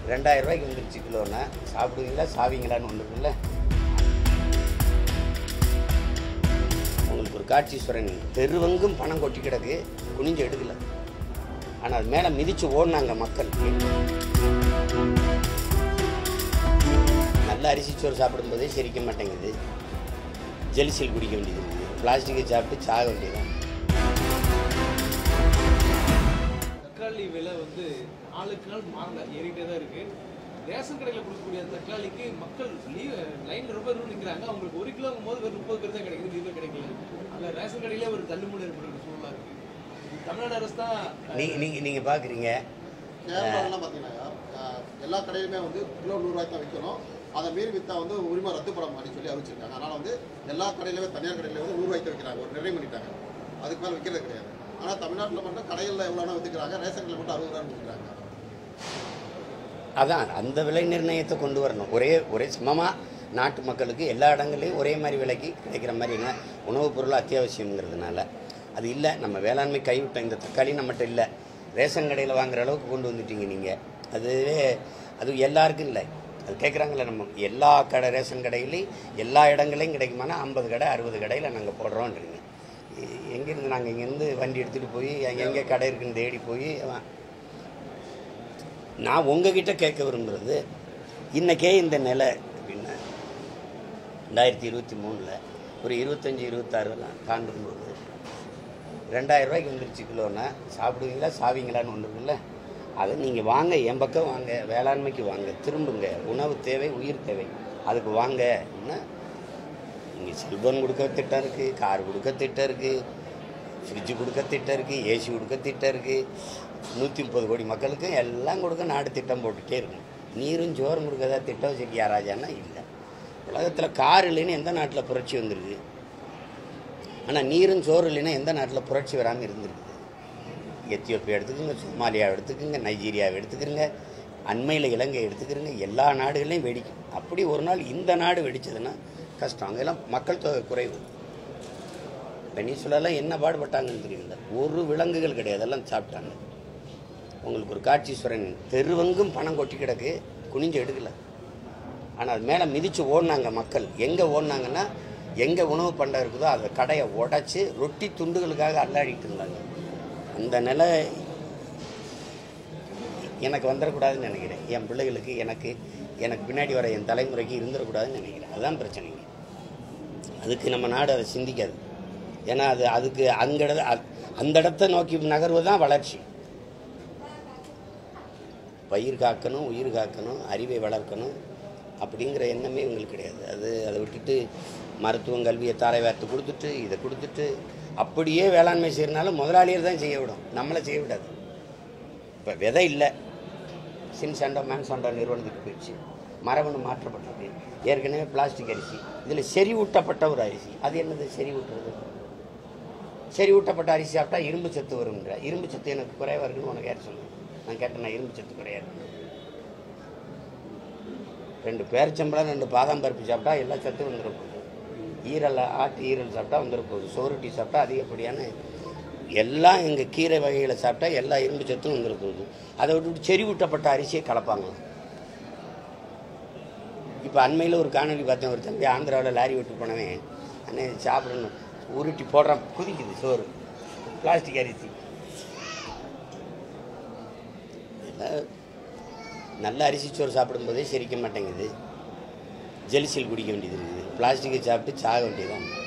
ரெண்டாயிரம் ரூபாய்க்கு வந்துருச்சு கிலோன்னா சாப்பிடுவீங்களா சாவீங்களான்னு ஒன்று இருக்குல்ல உங்களுக்கு ஒரு காட்சீஸ்வரன் தெருவெங்கும் பணம் கொட்டி கிடக்கு குனிஞ்சு எடுக்கல ஆனால் அது மேலே மிதிச்சு ஓடினாங்க மக்கள் நல்ல அரிசி சோறு சாப்பிடும்போதே செரிக்க மாட்டேங்குது ஜெலிசில் குடிக்க வேண்டியது இருக்குது பிளாஸ்டிக்கை சாப்பிட்டு சாக வேண்டியதுதான் தக்காளி விலை வந்து நாளுக்கு நாள் மாறல ஏறிட்டே தான் இருக்கு ரேஷன் கடையில் கொடுக்கக்கூடிய அந்த தக்காளிக்கு மக்கள் லீவ் லைன்ல ரொம்ப தூரம் நிற்கிறாங்க அவங்களுக்கு ஒரு கிலோங்கும் போது வெறும் முப்பது பேர் தான் கிடைக்குது இருபது பேர் கிடைக்கல அந்த ரேஷன் கடையிலே ஒரு தள்ளுமுடி ஏற்படுற சூழலா இருக்கு தமிழ்நாடு அரசு தான் நீங்கள் நீங்கள் நீங்கள் பார்க்குறீங்க கேரளாலாம் பார்த்தீங்கன்னா அஹ், எல்லா கடையிலுமே வந்து கிலோ நூறுரூவாய்க்கு தான் விற்கணும் அதை மீறி விற்றா வந்து உரிமை ரத்துப்படம் அப்படின்னு சொல்லி அறிவிச்சிருக்காங்க அதனால் வந்து எல்லா கடையிலுமே தனியார் கடையில வந்து நூறுரூவாய்க்கு விற்கிறாங்க ஒரு நிறைவு பண்ணிட்டாங்க அதுக்கு மேலே விற்கிறது கிடையாது ஆனால் தமிழ்நாட்டில் மட்டும் கடைகளில் எவ்வளோனா விற்றுக்கிறாங்க ரேஷன் கடையில் மட்டும் அறுபது ரூபான்னு விற்கிறாங்க அதான் அந்த விலை நிர்ணயத்தை கொண்டு வரணும் ஒரே ஒரே சமமாக நாட்டு மக்களுக்கு எல்லா இடங்கள்லையும் ஒரே மாதிரி விலைக்கு கிடைக்கிற மாதிரினா உணவுப் பொருள் அத்தியாவசியங்கிறதுனால அது இல்லை நம்ம வேளாண்மை கைவிட்ட இந்த தக்காளி நம்மகிட்ட இல்லை ரேஷன் கடையில் வாங்குற அளவுக்கு கொண்டு வந்துட்டீங்க நீங்கள் அதுவே அது எல்லாருக்கும் இல்லை அது கேட்குறாங்கல்ல நம்ம எல்லா கடை ரேஷன் கடையிலையும் எல்லா இடங்களையும் கிடைக்குமானா ஐம்பது கடை அறுபது கடையில் நாங்கள் போடுறோன்றீங்க எ- எங்கேருந்து நாங்கள் இங்கேருந்து வண்டி எடுத்துகிட்டு போய் எங்கே கடை இருக்குன்னு தேடி போய் அவன் நான் உங்ககிட்ட கேட்க விரும்புகிறது இன்னைக்கே இந்த நிலை அப்படின்னா ரெண்டாயிரத்தி இருபத்தி மூணில் ஒரு இருபத்தஞ்சி இருபத்தாறுலாம் தாண்டும்போது ரெண்டாயிரம் ரூபாய்க்கு வந்துருச்சு கிலோன்னா சாப்பிடுவீங்களா சாவீங்களான்னு ஒன்று இருக்குல்ல அதை நீங்கள் வாங்க என் பக்கம் வாங்க வேளாண்மைக்கு வாங்க திரும்புங்க உணவு தேவை உயிர் தேவை அதுக்கு வாங்க என்ன இங்கே செல்போன் கொடுக்க திட்டம் இருக்குது கார் கொடுக்க திட்டம் இருக்குது ஃப்ரிட்ஜு கொடுக்க திட்டம் இருக்குது ஏசி கொடுக்க திட்டம் இருக்குது நூற்றி முப்பது கோடி மக்களுக்கு எல்லாம் கொடுக்க நாடு திட்டம் போட்டுகிட்டே இருக்கும் நீரும் ஜோறும் கொடுக்கறதா திட்டம் வச்சிருக்கியா ராஜான்னா இல்லை உலகத்தில் கார் இல்லைன்னு எந்த நாட்டில் புரட்சி வந்திருக்கு ஆனால் நீரும் சோறு இல்லைன்னா எந்த நாட்டில் புரட்சி வராமல் இருந்திருக்குது எத்தியோப்பியா எடுத்துக்கோங்க சோமாலியா எடுத்துக்கோங்க நைஜீரியாவை எடுத்துக்கிறங்க அண்மையில் இலங்கை எடுத்துக்கிறங்க எல்லா நாடுகளையும் வெடிக்கும் அப்படி ஒரு நாள் இந்த நாடு வெடிச்சதுன்னா கஷ்டம் அங்கெல்லாம் மக்கள் தொகை குறைவு பெனிசுலாலாம் என்ன பாடுபட்டாங்கன்னு தெரியல ஒரு விலங்குகள் கிடையாது எல்லாம் சாப்பிட்டாங்க உங்களுக்கு ஒரு காட்சீஸ்வரன் தெருவெங்கும் பணம் கொட்டி கிடக்கு குனிஞ்சு எடுக்கல ஆனால் அது மேலே மிதித்து ஓடினாங்க மக்கள் எங்கே ஓடினாங்கன்னா எங்கே உணவு பண்டம் இருக்குதோ அந்த கடையை உடைச்சி ரொட்டி துண்டுகளுக்காக அல்லாடிட்டு இருந்தாங்க அந்த நிலை எனக்கு வந்துடக்கூடாதுன்னு நினைக்கிறேன் என் பிள்ளைகளுக்கு எனக்கு எனக்கு பின்னாடி வர என் தலைமுறைக்கு இருந்துடக்கூடாதுன்னு நினைக்கிறேன் அதுதான் பிரச்சனைங்க அதுக்கு நம்ம நாடு அதை சிந்திக்காது ஏன்னா அது அதுக்கு அங்க இட- அ- அந்த இடத்த நோக்கி நகர்வு தான் வளர்ச்சி பயிர் காக்கணும் உயிர் காக்கணும் அறிவை வளர்க்கணும் அப்படிங்கிற எண்ணமே இவங்களுக்கு கிடையாது அது அதை விட்டுட்டு மருத்துவம் கல்வியை தாரை வார்த்து கொடுத்துட்டு இதை கொடுத்துட்டு அப்படியே வேளாண்மை செய்யறனாலும் முதலாளியர் தான் செய்ய விடும் நம்மளை செய்ய விடாது இப்போ விதை இல்லை சின் சண்டோ மேன் சண்டோ நிறுவனத்துக்கு போயிடுச்சு மரபணு மாற்றப்பட்டிருக்கு ஏற்கனவே பிளாஸ்டிக் அரிசி இதில் செறிவூட்டப்பட்ட ஒரு அரிசி அது என்னது செறிவூட்டுறது செறிவூட்டப்பட்ட அரிசி சாப்பிட்டா இரும்பு சத்து வரும்ன்ற இரும்பு சத்து எனக்கு குறைவாக இருக்குன்னு உனக்கு யார் சொல்லுங்க நான் கேட்டேன் நான் இரும்பு சத்து குறையா இருக்கு ரெண்டு பேரிச்சம்பளம் ரெண்டு பாதாம் பருப்பு சாப்பிட்டா எல்லா சத்தும் வந்துட போகுது ஈரல் ஆட்டு ஈரல் சாப்பிட்டா வந்துட போகுது சோறுட்டி சாப்பிட்டா அதிகப்படியான எல்லாம் எங்கள் கீரை வகைகளை சாப்பிட்டா எல்லா இரும்பு சத்தும் வந்துட போகுது அதை விட்டுட்டு செறிவூட்டப்பட்ட அரிசியை கலப்பாங்க இப்போ அண்மையில் ஒரு காணொளி பார்த்தேன் ஒரு தம்பி ஆந்திராவில் லாரி விட்டு போனவன் அண்ணே சாப்பிடணும் உருட்டி போடுறான் குதிக்குது சோறு பிளாஸ்டிக் அரிசி இதெல்லாம் நல்ல அரிசி சோறு சாப்பிடும்போதே செரிக்க மாட்டேங்குது ஜெலிசில் குடிக்க வேண்டியது இருக்குது பிளாஸ்டிக்கை சாப்பிட்டு சாக வேண்டியதுதான்